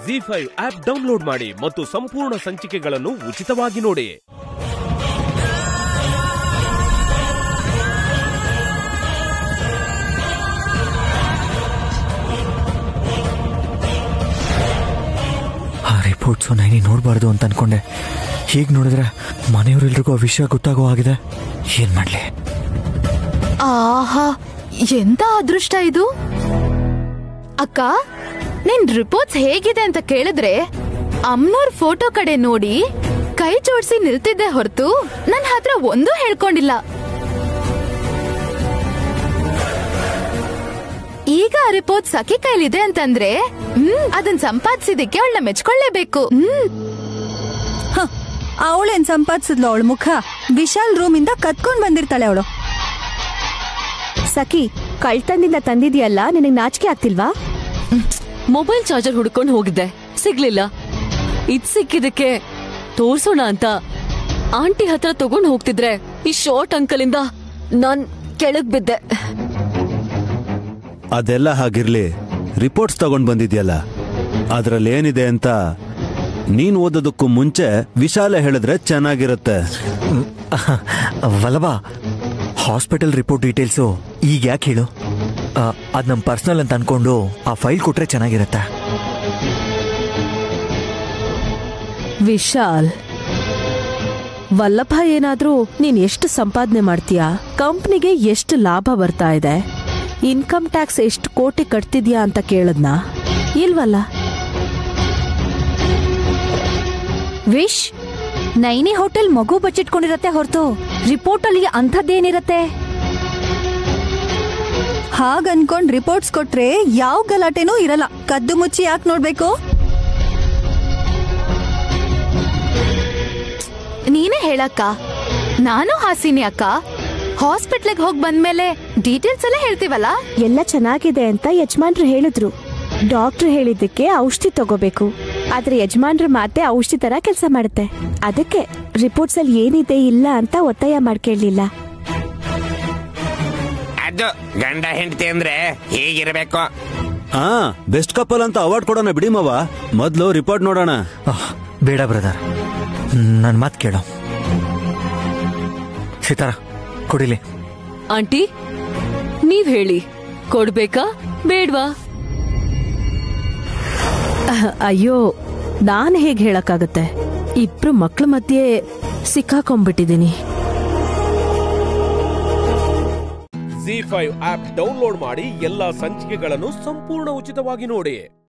G five app download ಮಾಡಿ ಮತ್ತು ಸಂಪೂರ್ಣ ಸಂಚಿಕೆಗಳನ್ನು ಉಚಿತವಾಗಿ ನೋಡಿ ಆ ರಿಪೋರ್ಟ್ಸು ನೈನಿ ನೋಡಬಾರ್ದು ಅಂತ ಅನ್ಕೊಂಡೆ ಹೀಗೆ ನೋಡಿದ್ರೆ ಮನೆಯವರೆಲ್ರಿಗೂ ಆ ವಿಷಯ ಗೊತ್ತಾಗೋ ಆಗಿದೆ ಏನ್ ಮಾಡ್ಲಿ ಆಹಾ ಎಂತ ಅದೃಷ್ಟ ಇದು ಅಕ್ಕ ನಿನ್ ರಿಪೋರ್ಟ್ಸ್ ಹೇಗಿದೆ ಅಂತ ಕೇಳಿದ್ರೆ ಅಮ್ನೋರ್ ಫೋಟೋ ಕಡೆ ನೋಡಿ ಕೈ ಜೋಡಿಸಿ ನಿಲ್ತಿದ್ದೆ ಹೊರತು ನನ್ ಹತ್ರ ಒಂದೂ ಹೇಳ್ಕೊಂಡಿಲ್ಲ ಈಗ ಆ ರಿಪೋರ್ಟ್ ಸಖಿ ಕೈಲಿದೆ ಅಂತಂದ್ರೆ ಹ್ಮ್ ಅದನ್ ಸಂಪಾದಿಸಿದಕ್ಕೆ ಅವಳನ್ನ ಮೆಚ್ಕೊಳ್ಳೇಬೇಕು ಹ್ಮ್ ಅವಳೇನ್ ಸಂಪಾದಿಸಿದ್ಲು ಅವಳ ಮುಖ ವಿಶಾಲ್ ರೂಮ್ ಇಂದ ಕತ್ಕೊಂಡ್ ಬಂದಿರ್ತಾಳೆ ಅವಳು ಸಖಿ ಕಳ್ತನದಿಂದ ತಂದಿದ್ಯಲ್ಲ ನಿನಗ್ ನಾಚಿಕೆ ಆಗ್ತಿಲ್ವಾ ಮೊಬೈಲ್ ಚಾರ್ಜರ್ ಹುಡ್ಕೊಂಡು ಹೋಗಿದ್ದೆ ಸಿಗ್ಲಿಲ್ಲ ಇದ್ ಸಿಕ್ಕಿದಕ್ಕೆ ತೋರ್ಸೋಣ ಅಂತ ಆಂಟಿ ಹತ್ರ ತಗೊಂಡ್ ಹೋಗ್ತಿದ್ರೆ ಈ ಶಾರ್ಟ್ ಅಂಕಲಿಂದ ನಾನ್ ಕೆಳಗ್ ಬಿದ್ದೆ ಅದೆಲ್ಲ ಹಾಗಿರ್ಲಿ ರಿಪೋರ್ಟ್ಸ್ ತಗೊಂಡ್ ಬಂದಿದ್ಯಲ್ಲ ಅದ್ರಲ್ಲಿ ಏನಿದೆ ಅಂತ ನೀನ್ ಓದೋದಕ್ಕೂ ಮುಂಚೆ ವಿಶಾಲ ಹೇಳಿದ್ರೆ ಚೆನ್ನಾಗಿರುತ್ತೆ ವಲ್ಲಭ ಹಾಸ್ಪಿಟಲ್ ರಿಪೋರ್ಟ್ ಡೀಟೇಲ್ಸು ಈಗ ಯಾಕೆ ಹೇಳು ಅದು ನಮ್ಮ ಪರ್ಸನಲ್ ಅಂತ ಅನ್ಕೊಂಡು ಆ ಫೈಲ್ ಕೊಟ್ರೆ ಚೆನ್ನಾಗಿರುತ್ತೆ ವಿಶಾಲ್ ವಲ್ಲಭ ಏನಾದ್ರೂ ನೀನ್ ಎಷ್ಟು ಸಂಪಾದನೆ ಮಾಡ್ತೀಯಾ ಕಂಪ್ನಿಗೆ ಎಷ್ಟು ಲಾಭ ಬರ್ತಾ ಇದೆ ಇನ್ಕಮ್ ಟ್ಯಾಕ್ಸ್ ಎಷ್ಟು ಕೋಟಿ ಕಟ್ತಿದ್ಯಾ ಅಂತ ಕೇಳದ್ನಾ ಇಲ್ವಲ್ಲ ವಿಶ್ ನೈನಿ ಹೋಟೆಲ್ ಮಗು ಬಚ್ಚಿಟ್ಕೊಂಡಿರತ್ತೆ ಹೊರತು ರಿಪೋರ್ಟ್ ಅಲ್ಲಿ ಅಂಥದ್ದೇನಿರತ್ತೆ ಹಾಗ್ ಅನ್ಕೊಂಡ್ ರಿಪೋರ್ಟ್ಸ್ ಕೊಟ್ರೆ ಯಾವ ಗಲಾಟೆನೂ ಇರಲ್ಲ ಕದ್ದು ಮುಚ್ಚಿ ಯಾಕೆ ನೋಡ್ಬೇಕು ನೀನೇ ಹೇಳಕ್ಕ ನಾನು ಹಾಸಿನಿ ಅಕ್ಕ ಹಾಸ್ಪಿಟ್ಲಿಗೆ ಹೋಗ್ ಬಂದ್ಮೇಲೆ ಡೀಟೇಲ್ಸ್ ಎಲ್ಲ ಹೇಳ್ತೀವಲ್ಲ ಎಲ್ಲ ಚೆನ್ನಾಗಿದೆ ಅಂತ ಯಜಮಾನ್ರು ಹೇಳಿದ್ರು ಡಾಕ್ಟರ್ ಹೇಳಿದ್ದಕ್ಕೆ ಔಷಧಿ ತಗೋಬೇಕು ಆದ್ರೆ ಯಜಮಾನ್ರ ಮಾತೆ ಔಷಧಿ ತರ ಕೆಲಸ ಮಾಡುತ್ತೆ ಅದಕ್ಕೆ ರಿಪೋರ್ಟ್ಸ್ ಅಲ್ಲಿ ಏನಿದೆ ಇಲ್ಲ ಅಂತ ಒತ್ತಾಯ ಮಾಡ್ಕೇಳಲಿಲ್ಲ ಅದು ಗಂಡ ಹೆಂಡತಿ ಅಂದ್ರೆ ಹೀಗಿರ್ಬೇಕು ಹಾ ಬೆಸ್ಟ್ ಕಪಲ್ ಅಂತ ಅವಾರ್ಡ್ ಕೊಡೋಣ ಬಿಡಿ ಮಾವ ಮೊದ್ಲು ರಿಪೋರ್ಟ್ ನೋಡೋಣ ಆಹ್, ಬೇಡ ಬ್ರದರ್ ನನ್ನ ಮಾತು ಕೇಳು ಸೀತಾರ ಕೊಡಿಲಿ ಆಂಟಿ ನೀವ್ ಹೇಳಿ ಕೊಡ್ಬೇಕಾ ಬೇಡ್ವಾ ಅಹ್, ಅಯ್ಯೋ ನಾನ್ ಹೇಗ್ ಹೇಳಕ್ಕಾಗತ್ತೆ ಇಬ್ರು ಮಕ್ಳ ಮಧ್ಯೆ ಸಿಕ್ಕಾಕೊಂಡ್ಬಿಟ್ಟಿದೀನಿ ಜಿ ಫೈವ್ ಆಪ್ ಡೌನ್ಲೋಡ್ ಮಾಡಿ ಎಲ್ಲಾ ಸಂಚಿಕೆಗಳನ್ನು ಸಂಪೂರ್ಣ ಉಚಿತವಾಗಿ ನೋಡಿ